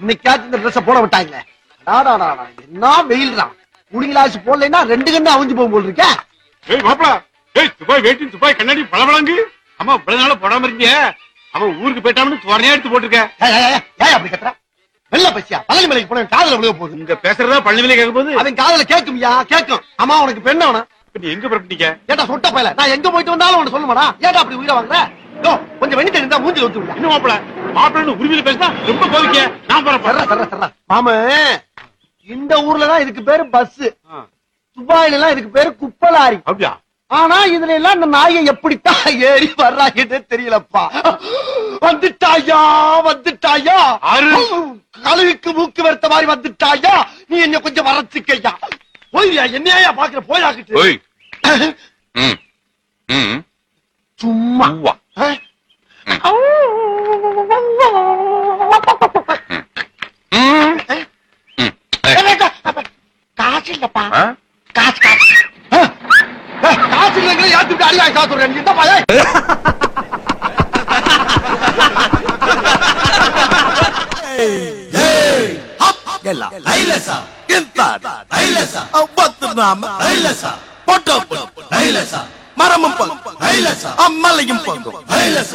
இன்னைக்காச்சும் இந்த ட்ரெஸ் போட விட்டாங்க டாடாடாடா, என்ன வெயில் தான் குடி கிளாஸ் போடலைன்னா ரெண்டு கண்ணு அவிஞ்சு போகும் போல் இருக்கே ஏய் மாப்பிள ஏய் துபாய் வேட்டி துபாய் கண்ணாடி பளபளங்கு அம்மா இவ்வளவு நாள போடாம இருக்கீங்க அவன் ஊருக்கு போயிட்டான்னு துவரையா எடுத்து போட்டிருக்க ஏய், ஏய், ஏய், ஏய் அப்படி கத்துற வெள்ள பசியா பழனி மலைக்கு போன காதல விழுக போகுது இங்க பேசுறதா பழனிவில கேட்கும் போது அவன் காதல கேக்கும்யா கேக்கும் அம்மா உனக்கு பெண்ண அவன நீ எங்க புறப்பட்டீங்க ஏட்டா சொட்ட பயல நான் எங்க போயிட்டு வந்தாலும் உனக்கு சொல்லுமாடா ஏட்டா அப்படி உயிரை வாங்குற யோ, கொஞ்சம் வெண்ணி தெரிந்தா மூஞ்சி ஒத்து விடா இன்னும் மாப்பிள மாப்பிள்ளன்னு உரிமையில பேசினா ரொம்ப கோவிக்க நான் சர்ரா போறேன் சர்ரா சர்ரா மாம இந்த ஊர்ல தான் இதுக்கு பேரு பஸ் ஆ, துபாயில எல்லாம் இதுக்கு பேரு குப்பலாரி அப்படியா ஆனா இதுல எல்லாம் இந்த நாயை எப்படித்தான் ஏறி வர்றாங்கன்னு தெரியலப்பா வந்துட்டாயா வந்துட்டாயா ஆறு. கழுகுக்கு மூக்கு வருத்த மாதிரி வந்துட்டாயா நீ என்ன கொஞ்சம் வரச்சுக்கையா போய்யா என்னையா பாக்குற போயாக்கிட்டு ஓய் ம் ம் சும்மா உவ்வா. ஆ? ம் ம் ஏய், காசு இல்லப்பா ஆ? காசு காசு ஆ? ஆ, காசு இல்லைங்கிற யாத்து விட்டு அடிவாய் காசு விடுறேன். நீ என்னப்பா ஏய்? ಎಲ್ಲ ನೈಲಸ ಇಂತ ನೈಲಸ ಅವತ್ತು ನಾಮ ನೈಲಸ பொட்டோ நைலசா மரமும் பங்கு நைலசா அம்மலையும் பங்கு நைலசா